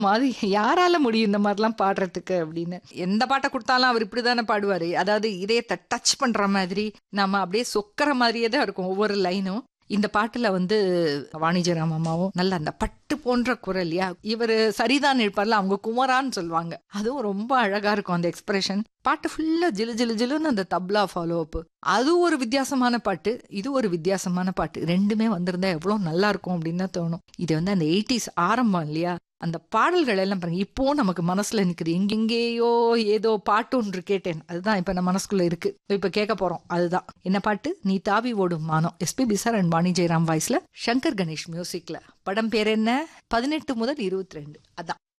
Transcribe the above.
அது யாரால முடியும் இந்த மாதிரிலாம் பாடுறதுக்கு அப்படின்னு எந்த பாட்டை கொடுத்தாலும் அவர் இப்படிதானே பாடுவாரு அதாவது இதயத்தை டச் பண்ற மாதிரி நம்ம அப்படியே சொக்கற மாதிரியே தான் இருக்கும் ஒவ்வொரு லைனும் இந்த பாட்டுல வந்து வாணிஜராம் அம்மாவும் நல்ல அந்த பட்டு போன்ற குரல்யா இவர் சரிதான் இருப்பார்ல அவங்க குமரான்னு சொல்லுவாங்க அதுவும் ரொம்ப அழகா இருக்கும் அந்த எக்ஸ்பிரஷன் பாட்டு ஃபுல்லா ஜிலு ஜிலு ஜிலுன்னு அந்த தப்லா ஃபாலோ அப் அது ஒரு வித்தியாசமான பாட்டு இது ஒரு வித்தியாசமான பாட்டு ரெண்டுமே வந்திருந்தா எவ்வளவு நல்லா இருக்கும் அப்படின்னு தான் தோணும் இது வந்து அந்த எயிட்டிஸ் ஆரம்பம் இல்லையா அந்த பாடல்கள் எல்லாம் பாருங்க இப்போ நமக்கு மனசுல நிக்குது எங்கெங்கேயோ ஏதோ பாட்டு ஒன்று கேட்டேன் அதுதான் இப்ப நம்ம மனசுக்குள்ள இருக்கு இப்ப கேட்க போறோம் அதுதான் என்ன பாட்டு நீ தாவி ஓடும் மானம் எஸ்பி பிசார் அண்ட் வாணி ஜெயராம் வாய்ஸ்ல சங்கர் கணேஷ் மியூசிக்ல படம் பேர் என்ன பதினெட்டு முதல் இருபத்தி ரெண்டு அதான்